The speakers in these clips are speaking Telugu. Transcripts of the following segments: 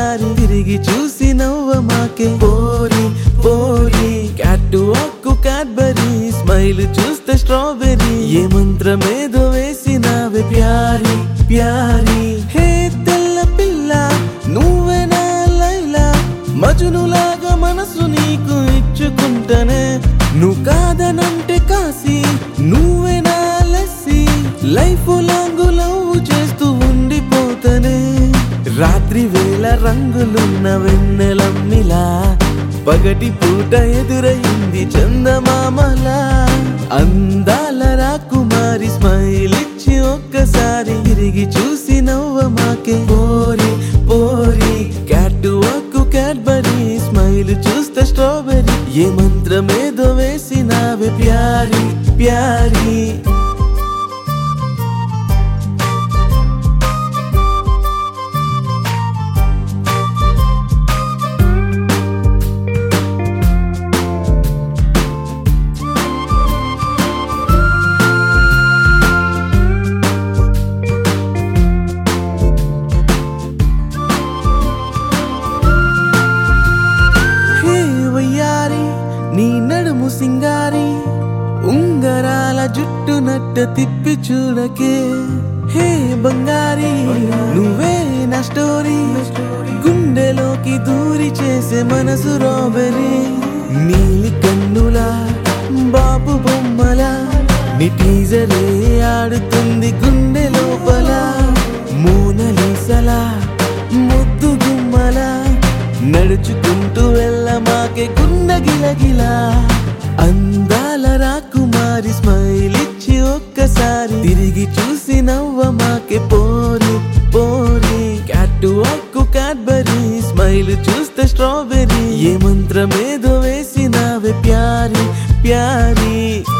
ఒక్కసారి తిరిగి చూసి నవ్వ మాకే పోరి పోరి క్యాట్ అక్కు క్యాడ్బరీ స్మైల్ చూస్తే స్ట్రాబెరీ ఏ మంత్రమేదో వేసినావే ప్యారి ప్యారి హే తెల్ల పిల్ల నువ్వే నా లైలా మజునులాగా మనసు నీకు ఇచ్చుకుంటనే నువ్వు కాదనంటే కాసి నువ్వే నా లస్సి లైఫ్ లాంగ్ లవ్ చేస్తూ ఉండిపోతనే రాత్రి వేళ రంగులున్న వెన్నెలమ్మిలా పగటి పూట ఎదురయింది చందమామలా అందాల రాకుమారి స్మైల్ ఇచ్చి ఒక్కసారి తిరిగి చూసి నవ్వ మాకే పోరి పోరి క్యాట్ అక్కు క్యాడ్బరీ స్మైల్ చూస్తే స్ట్రాబెరీ ఏ మంత్రమేదో వేసినావే ప్యారి ప్యారి హే వయ్యారి నీ నడుము సింగారి ఉంగరాల జుట్టు నట్ట తిప్పి చూడకే హే బంగారి నువ్వే నా స్టోరీ గుండెలోకి దూరి చేసే మనసు రాబెరీ నీలి కన్నులా బాబు బొమ్మలా నీ టీజరే ఆడుతుంది గుండె లోపల మోనలీసలా ముద్దు గుమ్మలా నడుచుకుంటూ వెళ్ళ మాకే గుండె గిలగిలా అందాల రాకుమారి స్మైల్ ఇచ్చి ఒక్కసారి తిరిగి చూసి నవ్వ మాకే పోరి పోరి క్యాట్ అక్కు క్యాడ్బరీ స్మైల్ చూస్తే స్ట్రాబెరీ ఏ మంత్రమేదో వేసినావే ప్యారి ప్యారి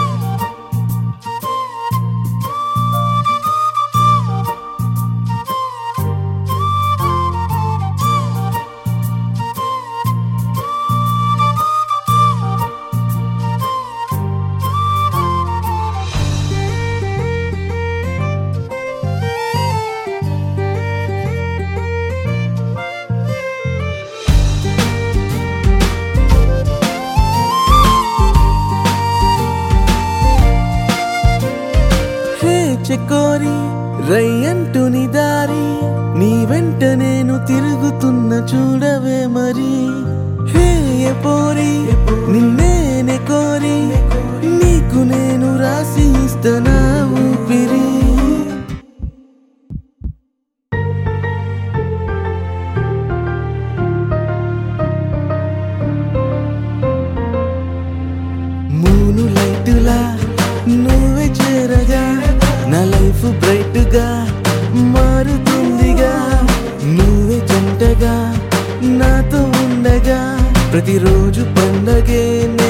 హే చెకోరి రై అంటూ నీ దారి నీ వెంట నేను తిరుగుతున్న చూడవే మరి హే ఏ పోరి నిన్నేనే కోరి నీకు నేను రాసి ఇస్తనా ఊపిరి మూను లైటులా నువ్వే చేరగా నా లైఫ్ బ్రైట్ గా మారుతుందిగా నువ్వే జంటగా నాతో ఉండగా ప్రతిరోజు పండగే నే